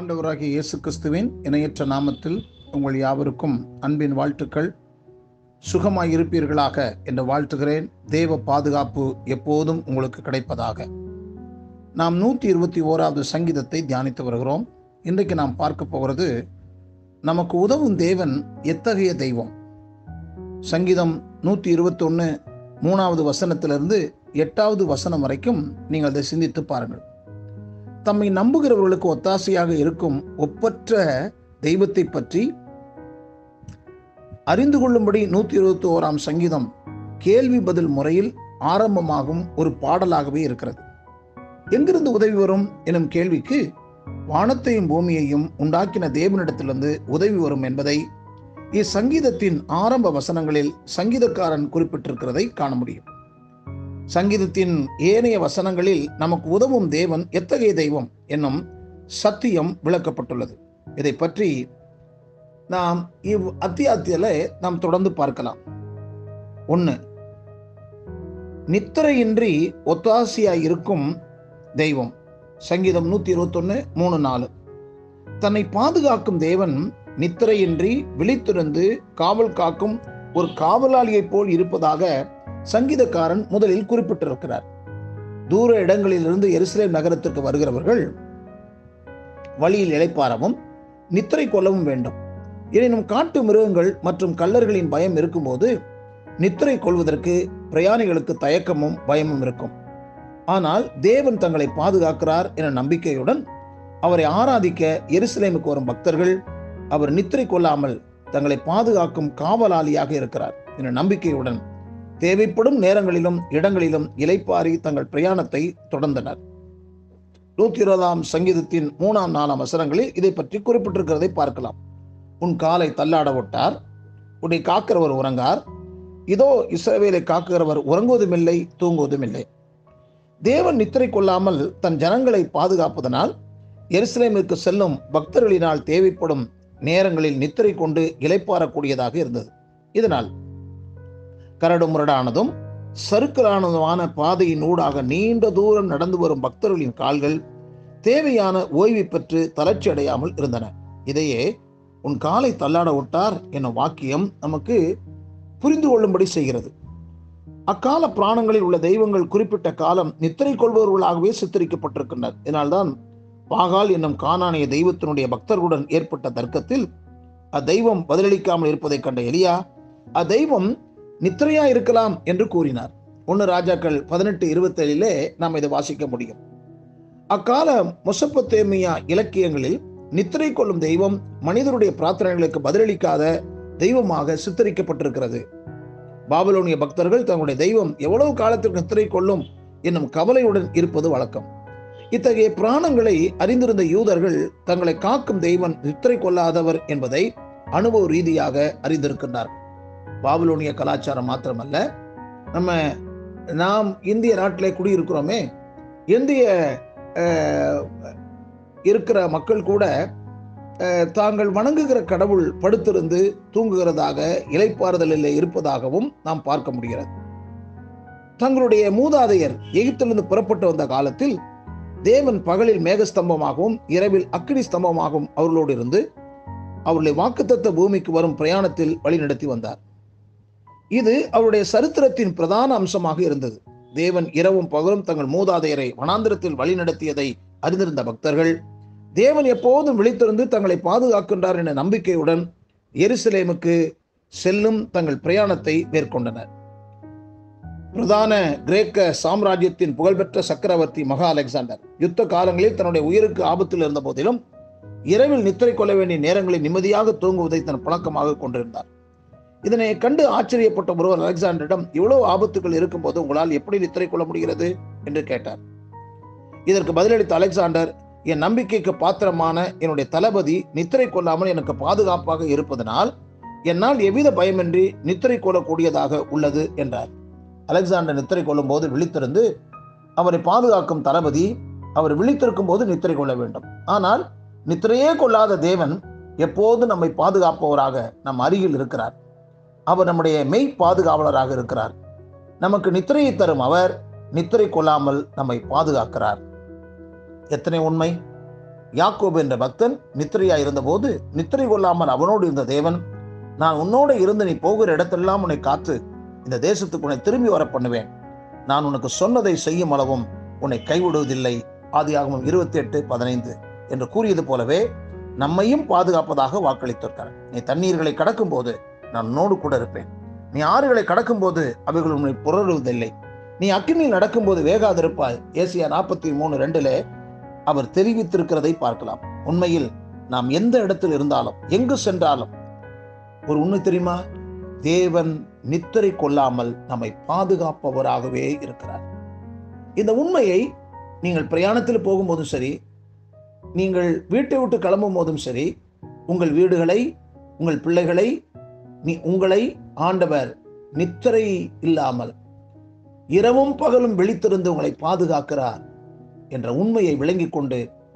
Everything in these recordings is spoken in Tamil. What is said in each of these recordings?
ஆண்டவராகிய இயேசு கிறிஸ்துவின் இணையற்ற நாமத்தில் உங்கள் யாவருக்கும் அன்பின் வாழ்த்துக்கள் சுகமாய் இருப்பீர்களாக என்று வாழ்த்துகிறேன் தேவ பாதுகாப்பு எப்போதும் உங்களுக்கு கிடைப்பதாக நாம் நூற்றி இருபத்தி ஓராவது சங்கீதத்தை தியானித்து வருகிறோம் இன்றைக்கு நாம் பார்க்க போகிறது நமக்கு உதவும் தேவன் எத்தகைய தெய்வம் சங்கீதம் நூற்றி இருபத்தொன்று மூணாவது வசனத்திலிருந்து எட்டாவது வசனம் வரைக்கும் நீங்கள் அதை சிந்தித்து பாருங்கள் தம்மை நம்புகிறவர்களுக்கு ஒத்தாசையாக இருக்கும் ஒப்பற்ற தெய்வத்தை பற்றி அறிந்து கொள்ளும்படி நூற்றி இருபத்தி ஓராம் சங்கீதம் கேள்வி பதில் முறையில் ஆரம்பமாகும் ஒரு பாடலாகவே இருக்கிறது எங்கிருந்து உதவி வரும் எனும் கேள்விக்கு வானத்தையும் பூமியையும் உண்டாக்கின தேவனிடத்திலிருந்து உதவி வரும் என்பதை இச்சங்கீதத்தின் ஆரம்ப வசனங்களில் சங்கீதக்காரன் குறிப்பிட்டிருக்கிறதை காண முடியும் சங்கீதத்தின் ஏனைய வசனங்களில் நமக்கு உதவும் தேவன் எத்தகைய தெய்வம் என்னும் சத்தியம் விளக்கப்பட்டுள்ளது இதை பற்றி நாம் இவ் அத்தியாயத்தில் நாம் தொடர்ந்து பார்க்கலாம் ஒன்று நித்திரையின்றி ஒத்தாசியாய் இருக்கும் தெய்வம் சங்கீதம் நூத்தி இருபத்தொன்னு மூணு நாலு தன்னை பாதுகாக்கும் தேவன் நித்திரையின்றி விழித்திருந்து காவல் காக்கும் ஒரு காவலாளியைப் போல் இருப்பதாக சங்கீதக்காரன் முதலில் குறிப்பிட்டிருக்கிறார் தூர இடங்களிலிருந்து எருசலேம் நகரத்திற்கு வருகிறவர்கள் வழியில் இளைப்பாரவும் நித்திரை கொள்ளவும் வேண்டும் எனினும் காட்டு மிருகங்கள் மற்றும் கல்லர்களின் பயம் இருக்கும்போது நித்திரை கொள்வதற்கு பிரயாணிகளுக்கு தயக்கமும் பயமும் இருக்கும் ஆனால் தேவன் தங்களை பாதுகாக்கிறார் என நம்பிக்கையுடன் அவரை ஆராதிக்க எருசலேமுக்கு வரும் பக்தர்கள் அவர் நித்திரை கொள்ளாமல் தங்களை பாதுகாக்கும் காவலாளியாக இருக்கிறார் என நம்பிக்கையுடன் தேவைப்படும் நேரங்களிலும் இடங்களிலும் இலைப்பாரி தங்கள் பிரயாணத்தை தொடர்ந்தனர் நூத்தி இருபதாம் சங்கீதத்தின் மூணாம் நாலாம் வசனங்களில் இதை பற்றி குறிப்பிட்டிருக்கிறதை பார்க்கலாம் உன் காலை தள்ளாட விட்டார் உன்னை காக்கிறவர் உறங்கார் இதோ இஸ்ரவேலை காக்குகிறவர் உறங்குவதும் இல்லை தூங்குவதும் இல்லை தேவன் நித்திரை கொள்ளாமல் தன் ஜனங்களை பாதுகாப்பதனால் எருசலேமிற்கு செல்லும் பக்தர்களினால் தேவைப்படும் நேரங்களில் நித்திரை கொண்டு இலைப்பாறக்கூடியதாக இருந்தது இதனால் கரடு முரடானதும் சறுக்கலானதுமான பாதையின் ஊடாக நீண்ட தூரம் நடந்து வரும் பக்தர்களின் கால்கள் தேவையான ஓய்வை பெற்று தளர்ச்சி அடையாமல் இருந்தன இதையே உன் காலை தள்ளாட விட்டார் என வாக்கியம் நமக்கு புரிந்து கொள்ளும்படி செய்கிறது அக்கால பிராணங்களில் உள்ள தெய்வங்கள் குறிப்பிட்ட காலம் நித்திரை கொள்பவர்களாகவே சித்தரிக்கப்பட்டிருக்கின்றனர் இதனால்தான் பாகால் என்னும் காணானிய தெய்வத்தினுடைய பக்தர்களுடன் ஏற்பட்ட தர்க்கத்தில் அத்தெய்வம் பதிலளிக்காமல் இருப்பதை கண்ட எலியா அத்தெய்வம் நித்திரையா இருக்கலாம் என்று கூறினார் ஒன்று ராஜாக்கள் பதினெட்டு இருபத்தேழிலே நாம் இதை வாசிக்க முடியும் அக்கால மொசப்பத்தேமியா இலக்கியங்களில் நித்திரை கொள்ளும் தெய்வம் மனிதருடைய பிரார்த்தனைகளுக்கு பதிலளிக்காத தெய்வமாக சித்தரிக்கப்பட்டிருக்கிறது பாபலோனிய பக்தர்கள் தங்களுடைய தெய்வம் எவ்வளவு காலத்திற்கு நித்திரை கொள்ளும் என்னும் கவலையுடன் இருப்பது வழக்கம் இத்தகைய பிராணங்களை அறிந்திருந்த யூதர்கள் தங்களை காக்கும் தெய்வம் நித்திரை கொள்ளாதவர் என்பதை அனுபவ ரீதியாக அறிந்திருக்கின்றார்கள் பாபிலோனிய கலாச்சாரம் மாத்திரமல்ல நம்ம நாம் இந்திய நாட்டிலே குடியிருக்கிறோமே இந்திய இருக்கிற மக்கள் கூட தாங்கள் வணங்குகிற கடவுள் படுத்திருந்து தூங்குகிறதாக இலைப்பாறுதலில் இருப்பதாகவும் நாம் பார்க்க முடிகிறது தங்களுடைய மூதாதையர் எகிப்திலிருந்து புறப்பட்டு வந்த காலத்தில் தேவன் பகலில் மேகஸ்தம்பமாகவும் இரவில் அக்கினி ஸ்தம்பமாகவும் அவர்களோடு இருந்து அவருடைய வாக்குத்தத்த பூமிக்கு வரும் பிரயாணத்தில் வழிநடத்தி வந்தார் இது அவருடைய சரித்திரத்தின் பிரதான அம்சமாக இருந்தது தேவன் இரவும் பகலும் தங்கள் மூதாதையரை வனாந்திரத்தில் வழிநடத்தியதை அறிந்திருந்த பக்தர்கள் தேவன் எப்போதும் விழித்திருந்து தங்களை பாதுகாக்கின்றார் என நம்பிக்கையுடன் எருசலேமுக்கு செல்லும் தங்கள் பிரயாணத்தை மேற்கொண்டனர் பிரதான கிரேக்க சாம்ராஜ்யத்தின் புகழ்பெற்ற சக்கரவர்த்தி மகா அலெக்சாண்டர் யுத்த காலங்களில் தன்னுடைய உயிருக்கு ஆபத்தில் இருந்த போதிலும் இரவில் நித்திரை கொள்ள வேண்டிய நேரங்களில் நிம்மதியாக தூங்குவதை தன் பழக்கமாக கொண்டிருந்தார் இதனை கண்டு ஆச்சரியப்பட்ட ஒருவர் அலெக்சாண்டரிடம் இவ்வளவு ஆபத்துகள் இருக்கும்போது உங்களால் எப்படி நித்திரை கொள்ள முடிகிறது என்று கேட்டார் இதற்கு பதிலளித்த அலெக்சாண்டர் என் நம்பிக்கைக்கு பாத்திரமான என்னுடைய தளபதி நித்திரை கொள்ளாமல் எனக்கு பாதுகாப்பாக இருப்பதனால் என்னால் எவ்வித பயமின்றி நித்திரை கொள்ளக்கூடியதாக உள்ளது என்றார் அலெக்சாண்டர் நித்திரை கொள்ளும் போது விழித்திருந்து அவரை பாதுகாக்கும் தளபதி அவர் விழித்திருக்கும் போது நித்திரை கொள்ள வேண்டும் ஆனால் நித்திரையே கொள்ளாத தேவன் எப்போது நம்மை பாதுகாப்பவராக நம் அருகில் இருக்கிறார் அவர் நம்முடைய மெய் பாதுகாவலராக இருக்கிறார் நமக்கு நித்திரையை தரும் அவர் நித்திரை கொள்ளாமல் நம்மை பாதுகாக்கிறார் எத்தனை உண்மை யாக்கோபு என்ற பக்தன் நித்திரையா இருந்தபோது நித்திரை கொள்ளாமல் அவனோடு இருந்த தேவன் நான் உன்னோட இருந்து நீ போகிற இடத்தெல்லாம் உன்னை காத்து இந்த தேசத்துக்கு உன்னை திரும்பி வர பண்ணுவேன் நான் உனக்கு சொன்னதை செய்யும் அளவும் உன்னை கைவிடுவதில்லை ஆதியாகமம் இருபத்தி எட்டு பதினைந்து என்று கூறியது போலவே நம்மையும் பாதுகாப்பதாக வாக்களித்திருக்கிறார் நீ தண்ணீர்களை கடக்கும் போது நான் உன்னோடு கூட இருப்பேன் நீ ஆறுகளை கடக்கும் போது அவைகள் உன்னை புரளுவதில்லை நீ அக்கினியில் நடக்கும்போது வேகாதிருப்பாய் ஏசியா நாற்பத்தி மூணு ரெண்டுல அவர் தெரிவித்திருக்கிறதை பார்க்கலாம் உண்மையில் நாம் எந்த இடத்தில் இருந்தாலும் எங்கு சென்றாலும் ஒரு உண்மை தெரியுமா தேவன் நித்திரை கொள்ளாமல் நம்மை பாதுகாப்பவராகவே இருக்கிறார் இந்த உண்மையை நீங்கள் பிரயாணத்தில் போகும்போதும் சரி நீங்கள் வீட்டை விட்டு கிளம்பும் போதும் சரி உங்கள் வீடுகளை உங்கள் பிள்ளைகளை நீ உங்களை ஆண்டவர் நித்திரை இல்லாமல் இரவும் பகலும் விழித்திருந்து உங்களை பாதுகாக்கிறார் என்ற உண்மையை விளங்கிக் கொண்டு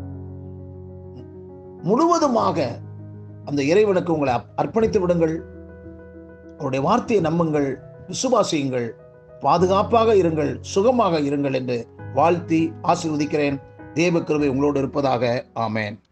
முழுவதுமாக அந்த இறைவனுக்கு உங்களை அர்ப்- அர்ப்பணித்து விடுங்கள் அவருடைய வார்த்தையை நம்புங்கள் விசுவாசியுங்கள் பாதுகாப்பாக இருங்கள் சுகமாக இருங்கள் என்று வாழ்த்தி ஆசீர்வதிக்கிறேன் தேவ கிருபை உங்களோடு இருப்பதாக ஆமென்